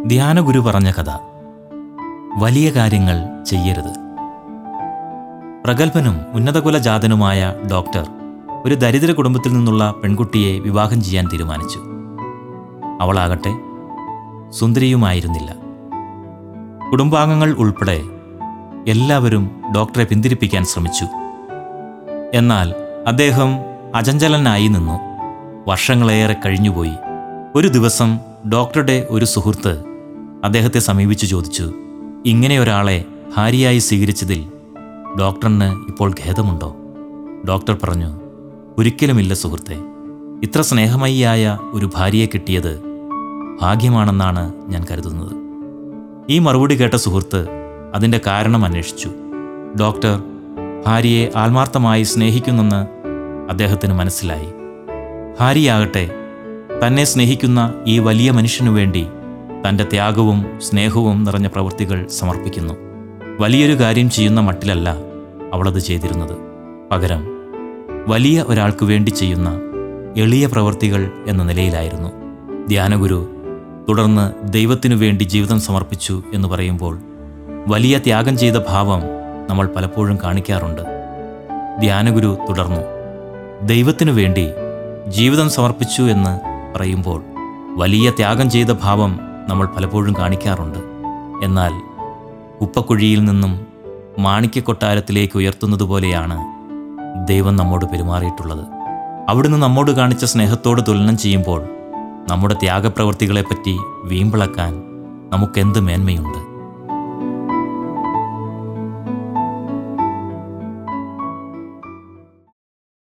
ധ്യാനഗുരു പറഞ്ഞ കഥ വലിയ കാര്യങ്ങൾ ചെയ്യരുത് പ്രഗത്ഭനും ഉന്നതകുലജാതനുമായ ഡോക്ടർ ഒരു ദരിദ്ര കുടുംബത്തിൽ നിന്നുള്ള പെൺകുട്ടിയെ വിവാഹം ചെയ്യാൻ തീരുമാനിച്ചു അവളാകട്ടെ സുന്ദരിയുമായിരുന്നില്ല കുടുംബാംഗങ്ങൾ ഉൾപ്പെടെ എല്ലാവരും ഡോക്ടറെ പിന്തിരിപ്പിക്കാൻ ശ്രമിച്ചു എന്നാൽ അദ്ദേഹം അചഞ്ചലനായി നിന്നു വർഷങ്ങളേറെ കഴിഞ്ഞുപോയി ഒരു ദിവസം ഡോക്ടറുടെ ഒരു സുഹൃത്ത് അദ്ദേഹത്തെ സമീപിച്ചു ചോദിച്ചു ഇങ്ങനെ ഒരാളെ ഭാര്യയായി സ്വീകരിച്ചതിൽ ഡോക്ടറിന് ഇപ്പോൾ ഖേദമുണ്ടോ ഡോക്ടർ പറഞ്ഞു ഒരിക്കലുമില്ല സുഹൃത്തെ ഇത്ര സ്നേഹമയിയായ ഒരു ഭാര്യയെ കിട്ടിയത് ഭാഗ്യമാണെന്നാണ് ഞാൻ കരുതുന്നത് ഈ മറുപടി കേട്ട സുഹൃത്ത് അതിൻ്റെ കാരണം അന്വേഷിച്ചു ഡോക്ടർ ഭാര്യയെ ആത്മാർത്ഥമായി സ്നേഹിക്കുന്നെന്ന് അദ്ദേഹത്തിന് മനസ്സിലായി ഭാര്യയാകട്ടെ തന്നെ സ്നേഹിക്കുന്ന ഈ വലിയ മനുഷ്യനു വേണ്ടി തൻ്റെ ത്യാഗവും സ്നേഹവും നിറഞ്ഞ പ്രവൃത്തികൾ സമർപ്പിക്കുന്നു വലിയൊരു കാര്യം ചെയ്യുന്ന മട്ടിലല്ല അവളത് ചെയ്തിരുന്നത് പകരം വലിയ ഒരാൾക്ക് വേണ്ടി ചെയ്യുന്ന എളിയ പ്രവൃത്തികൾ എന്ന നിലയിലായിരുന്നു ധ്യാനഗുരു തുടർന്ന് ദൈവത്തിനു വേണ്ടി ജീവിതം സമർപ്പിച്ചു എന്ന് പറയുമ്പോൾ വലിയ ത്യാഗം ചെയ്ത ഭാവം നമ്മൾ പലപ്പോഴും കാണിക്കാറുണ്ട് ധ്യാനഗുരു തുടർന്നു ദൈവത്തിനു വേണ്ടി ജീവിതം സമർപ്പിച്ചു എന്ന് പറയുമ്പോൾ വലിയ ത്യാഗം ചെയ്ത ഭാവം നമ്മൾ പലപ്പോഴും കാണിക്കാറുണ്ട് എന്നാൽ ഉപ്പക്കുഴിയിൽ നിന്നും മാണിക്യക്കൊട്ടാരത്തിലേക്ക് ഉയർത്തുന്നതുപോലെയാണ് ദൈവം നമ്മോട് പെരുമാറിയിട്ടുള്ളത് അവിടുന്ന് നമ്മോട് കാണിച്ച സ്നേഹത്തോട് തുലനം ചെയ്യുമ്പോൾ നമ്മുടെ ത്യാഗപ്രവൃത്തികളെപ്പറ്റി വീമ്പിളക്കാൻ നമുക്കെന്ത് മേന്മയുണ്ട്